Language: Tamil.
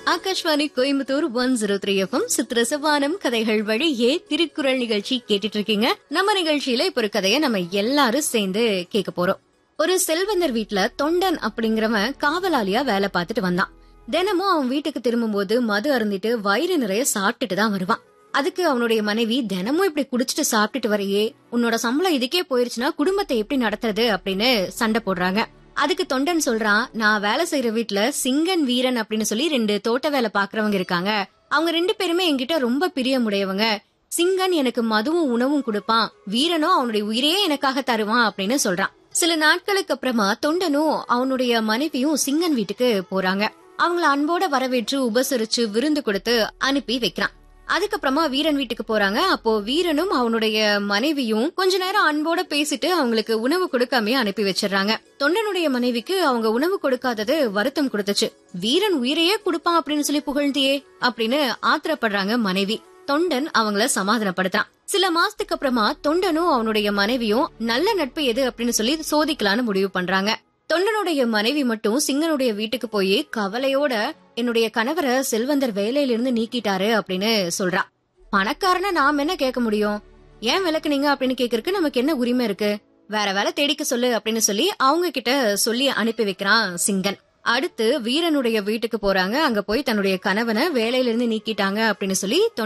Akashvani Coimbatore one zero three FM சித்திரசவானம் கதைகள் வழியே திருக்குறள் நிகழ்ச்சி கேட்டுட்டு இருக்கீங்க நம்ம நிகழ்ச்சியில இப்ப ஒரு கதையை நம்ம எல்லாரும் சேர்ந்து கேட்க போறோம் ஒரு செல்வந்தர் வீட்ல தொண்டன் அப்படிங்கிறவன் காவலாளியா வேலை பார்த்துட்டு வந்தான் தினமும் அவன் வீட்டுக்கு திரும்பும்போது மது அருந்திட்டு வயிறு நிறைய சாப்பிட்டுட்டு தான் வருவான் அதுக்கு அவனுடைய மனைவி தினமும் இப்படி குடிச்சிட்டு சாப்பிட்டுட்டு வரையே உன்னோட சம்பளம் இதுக்கே போயிருச்சுன்னா குடும்பத்தை எப்படி நடத்துறது அப்படின்னு சண்டை போடுறாங்க அதுக்கு தொண்டன் சொல்றான் நான் வேலை செய்யற வீட்ல சிங்கன் வீரன் அப்படின்னு சொல்லி ரெண்டு தோட்ட வேலை பாக்குறவங்க இருக்காங்க அவங்க ரெண்டு பேருமே என்கிட்ட ரொம்ப பிரியமுடையவங்க சிங்கன் எனக்கு மதுவும் உணவும் கொடுப்பான் வீரனும் அவனுடைய உயிரையே எனக்காக தருவான் அப்படின்னு சொல்றான் சில நாட்களுக்கு அப்புறமா தொண்டனும் அவனுடைய மனைவியும் சிங்கன் வீட்டுக்கு போறாங்க அவங்கள அன்போட வரவேற்று உபசரிச்சு விருந்து கொடுத்து அனுப்பி வைக்கிறான் அதுக்கப்புறமா வீரன் வீட்டுக்கு போறாங்க அப்போ வீரனும் அவனுடைய மனைவியும் கொஞ்ச நேரம் அன்போட பேசிட்டு அவங்களுக்கு உணவு கொடுக்காமயே அனுப்பி வச்சிடுறாங்க தொண்டனுடைய மனைவிக்கு அவங்க உணவு கொடுக்காதது வருத்தம் கொடுத்துச்சு வீரன் உயிரையே கொடுப்பான் அப்படின்னு சொல்லி புகழ்ந்தியே அப்படின்னு ஆத்திரப்படுறாங்க மனைவி தொண்டன் அவங்கள சமாதானப்படுத்துறான் சில மாசத்துக்கு அப்புறமா தொண்டனும் அவனுடைய மனைவியும் நல்ல நட்பு எது அப்படின்னு சொல்லி சோதிக்கலான்னு முடிவு பண்றாங்க தொண்டனுடைய மனைவி மட்டும் சிங்கனுடைய வீட்டுக்கு போய் கவலையோட என்னுடைய கணவரை செல்வந்தர் வேலையில இருந்து நீக்கிட்டாரு அப்படின்னு சொல்றா பணக்காரன நாம் என்ன கேட்க முடியும் ஏன் விளக்குனீங்க அப்படின்னு கேக்குறதுக்கு நமக்கு என்ன உரிமை இருக்கு வேற வேலை தேடிக்க சொல்லு அப்படின்னு சொல்லி அவங்க கிட்ட சொல்லி அனுப்பி வைக்கிறான் சிங்கன் அடுத்து வீரனுடைய வீட்டுக்கு போறாங்க அங்க போய் தன்னுடைய கணவனை வேலையில இருந்து நீக்கிட்டாங்க அப்படின்னு சொல்லி